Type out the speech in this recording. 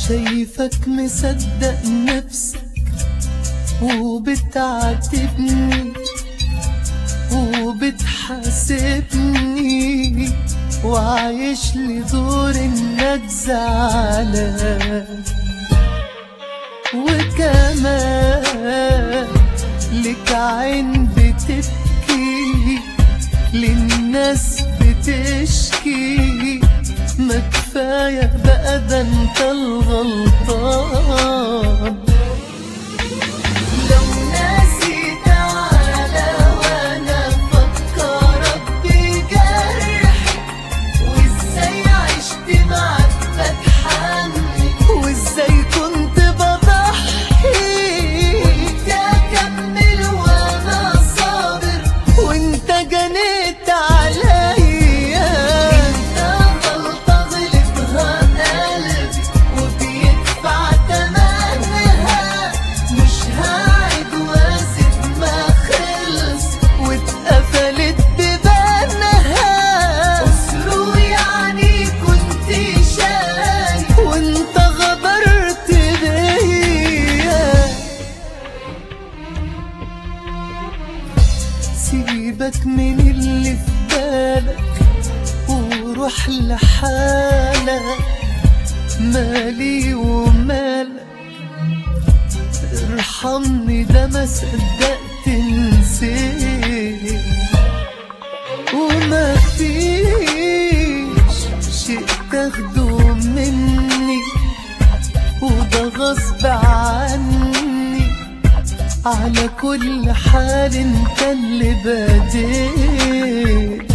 شايفك مصدق نفسك وبتعاتبني وبتحاسبني وعايش لي دور انك زعلان وكمان لك عين بتبكي للناس بتشكي ما كفاية بقى ده انت الغلطان لو ناسي تعالى وانا افكرك بجرح وازاي عشت معاك بتحمل وازاي كنت بضحي وانت اكمل وانا صابر وانت جنيت عليا انت غلطة غلطها قلبي وبيدفع تمنها مش هعد واسد ما خلص واتقفلت ببانها اسره يعني كنت شايف وانت غدرت بيا سيبك من اللي في بالك وروح لحالك مالي ومالك ارحمني ده ما صدقت نسيت وما فيش شيء تاخده مني وده غصب عني على كل حال انت اللي بديت